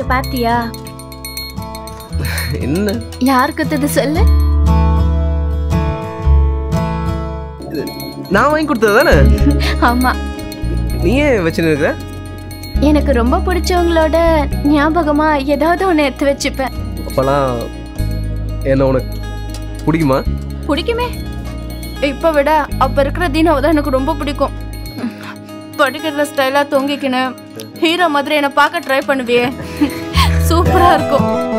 நீங்க பாத்தியா என்ன யார் குத்தது சொல்லு நான் வாங்கி கொடுத்தது தானே ஆமா நீ ஏன் வச்சுன்னு இருக்கிற எனக்கு ரொம்ப பிடிச்சவங்களோட ஞாபகமா ஏதாவது ஒன்று எடுத்து வச்சுப்பேன் அப்போல்லாம் என்ன உனக்கு பிடிக்குமா பிடிக்குமே இப்போ விட அப்ப இருக்கிற தீனாவை தான் எனக்கு ரொம்ப பிடிக்கும் படிக்கிற ஸ்டைலா தொங்கிக்கின்னு ஹீரோ மாதிரி என்னை பார்க்க ட்ரை பண்ணுவியே சூப்பரா இருக்கும்